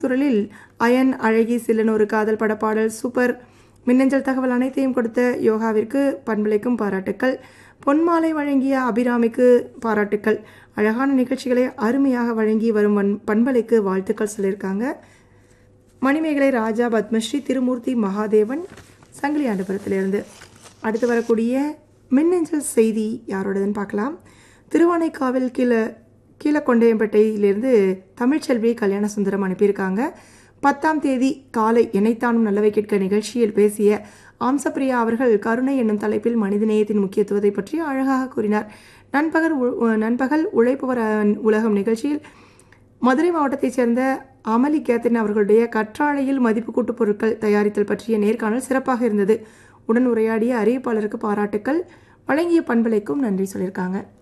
துறலில் iron அழகி சில்லன் ஒரு காதல் படப்பாடல் சூப்பர் மின்னஞ்சல் தகவல் அனைத்தையும் கொடுத்த யோகாவிற்கு பண்பலைக்கும் பாராட்டுக்கள் பொன்மாலை வழங்கிய அபிராமிக்கு பாராட்டுக்கள் அழகான நிகழ்ச்சிகளை அருமையாக வழங்கி வரும் வன் பண்பலைக்கு வாழ்த்துக்கள் சொல்லியிருக்காங்க மணிமேகலை ராஜா பத்மஸ்ரீ திருமூர்த்தி மகாதேவன் சங்கிலியாண்டபுரத்திலிருந்து அடுத்து வரக்கூடிய மின்னஞ்சல் செய்தி யாரோடதுன்னு பார்க்கலாம் திருவானைக்காவில் கீழே கீழக்கொண்டையம்பேட்டையிலிருந்து தமிழ்ச்செல்வி கல்யாண சுந்தரம் அனுப்பியிருக்காங்க பத்தாம் தேதி காலை எனைத்தானும் நல்லவை கேட்க நிகழ்ச்சியில் பேசிய ஆம்சப்பிரியா அவர்கள் கருணை என்னும் தலைப்பில் மனிதநேயத்தின் முக்கியத்துவத்தை பற்றி அழகாக கூறினார் நண்பகல் உ- நண்பகல் உழைப்பவர் அஹ், உலகம் நிகழ்ச்சியில் மதுரை மாவட்டத்தைச் சேர்ந்த அமலி கேத்தன் அவர்களுடைய கற்றாழையில் மதிப்பு கூட்டு பொருட்கள் தயாரித்தல் பற்றிய நேர்காணல் சிறப்பாக இருந்தது உடன் உரையாடிய அறிவிப்பாளருக்கு பாராட்டுக்கள் வழங்கிய பண்பலைக்கும் நன்றி சொல்லியிருக்காங்க